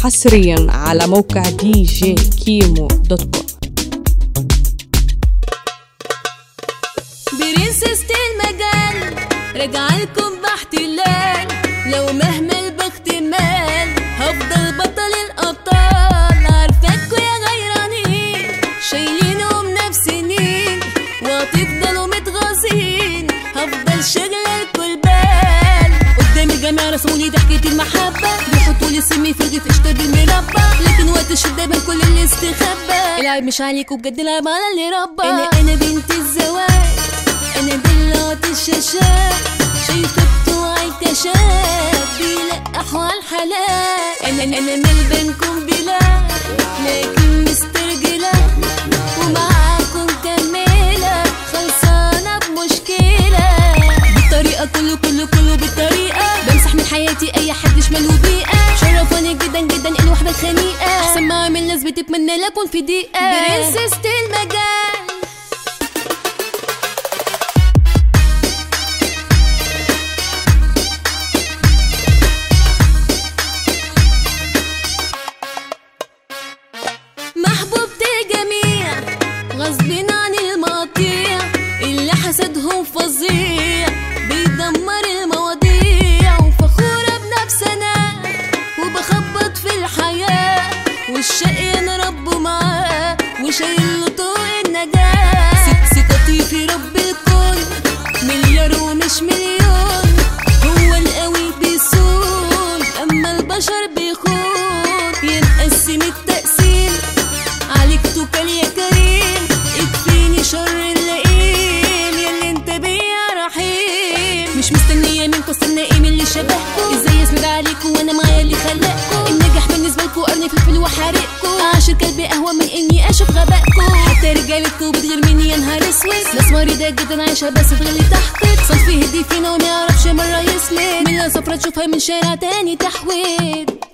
حصريا على موقع دي جي كيمو دوت كوم برنسست المجال رجعلكم باحتلال لو مهما البخت مال هفضل بطل الابطال عارفاكوا يا غيرانين شايلينهم نفسنين وهتفضلوا متغاظين هفضل شغلة الكل بال قدام الجميع رسمولي ضحكة المحبة بيحطوا لي سمي في الرغيف قشطة بالمربى لكن وقت الشدة بين كل اللي استخبى العيب مش عليك وبجد العيب على اللي ربى انا انا بنت الزواج انا دلعت الشاشات شايفة بتوع الكشاف بيلقحوا على الحلال انا انا مال بينكم بلا لكن مسترجلة ومعاكم كملة خلصانة بمشكلة بالطريقة كله كله كله بالطريقة بمسح من حياتي اي حد شمال وبيئة شرفاني جدا جدا الوحدة الخنيقة احسن ما اعمل ناس بتتمنى لكم في دقيقة برنسست المجال محبوبة الجميع غصب عن المقاطيع اللي حسدهم فظيع بيدمر المواضيع وفخورة بنفسنا وبخبط في الحياة والشقي انا ربه معاه وشايل له طوق النجاة ثق- ثقتي في رب الكون مليار ومش مليون هو القوي بيصون اما البشر بيخون ينقسم التقسيم عليك توكل يا كريم اكفيني شر اللئيم ياللي انت بيا رحيم مش مستنية منكم استنى ايه من اللي شبهكم ازاي اسند عليكم وانا معايا اللي خلقكم النجاح بالنسبة لكم قرن فلفل وحارقكم عاشر كلبي اهون من اني اشوف غبائكم حتى رجالتكم بتغير مني يا نهار اسود ناس مريضة جدا عايشة بس تغلي تحقد صنف يهدي فينا وما يعرفش مرة يسلم من لا سفرة تشوفها من شارع تاني تحويد